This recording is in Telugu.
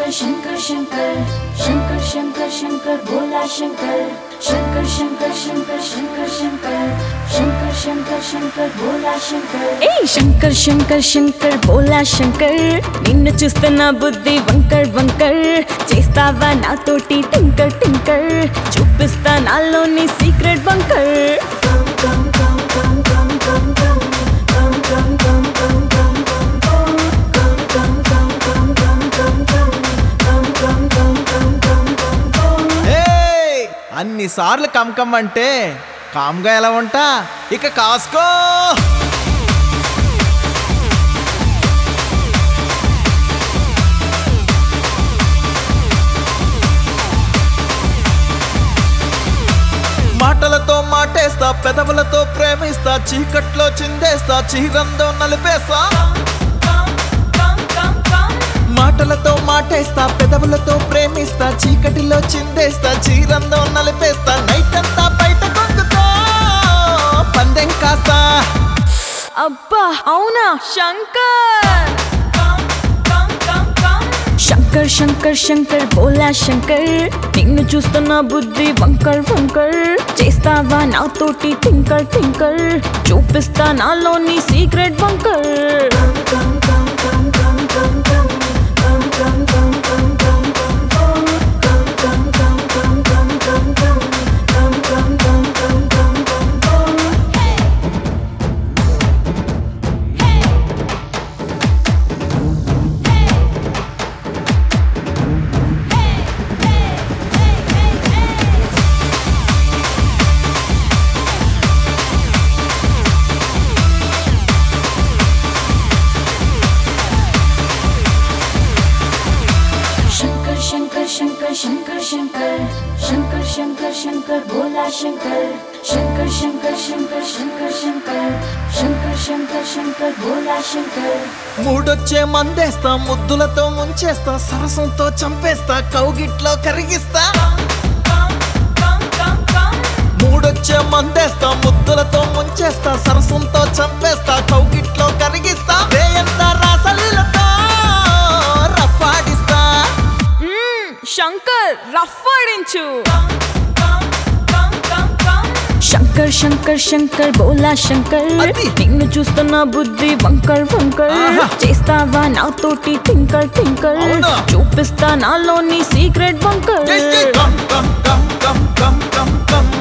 शंकर शंकर शंकर शंकर शंकर शंकर भोला शंकर शंकर शंकर शंकर शंकर शंकर शंकर शंकर शंकर भोला शंकर ఏ శంకర్ శంకర్ శంకర్ బోలా శంకర్ నిన్ను చూస్తున్న బుద్ధి వంకర్ వంకర్ చేస్తావా నాతోటి టింకర్ టింకర్ చూపిస్తా నాలోని సీక్రెట్ బంకర్ ఏయ్! అన్నిసార్లు కమ్కమ్ అంటే కామ్గా ఎలా ఉంటా ఇక కాసుకో మాటలతో మాటేస్తా పెదవులతో ప్రేమిస్తా చీకట్లో చిందేస్తా చీరందో నలిపేస్తా మాటలతో మాటేస్తా పెదవులతో ప్రేమిస్తా చీకటిలో చిందేస్తా చీరందో నలిపేస్తా నైట్ అంతా బయట కొంగుతో పందెం కాస్తా అబ్బా అవునా శంకర్ శంకర్ శంకర్ శంకర్ బోలా శంకర్ నిన్ను చూస్తున్న బుద్ధి వంకర్ వంకర్ చేస్తావా నాతోటి టింకర్ టింకర్ చూపిస్తా నాలోని సీక్రెట్ బంకర్ शंकर शंकर शंकर शंकर शंकर शंकर शंकर शंकर भोला शंकर शंकर शंकर शंकर शंकर शंकर शंकर शंकर शंकर भोला शंकर మూడొచ్చే మందేస్తా ముద్దులతో ముంచేస్తా సరసంతో చంపేస్తా కౌగిట్లో కరిగిస్తా మూడొచ్చే మందేస్తా ముద్దులతో ముంచేస్తా సరసంతో చంపేస్తా కౌగిట్లో కరిగిస్తా వేయంత రాసలీలతో రఫాడిస్తా మ్మ్, శంకర్ రఫ్ ఆడించు శంకర్ శంకర్ శంకర్ బోలా శంకర్ అది. నిన్ను చూస్తున్న బుద్ధి వంకర్ వంకర్ ఆహా. చేస్తావా నాతోటి టింకర్ టింకర్ అవునా? చూపిస్తా నాలోని secret bunker come come come come come come come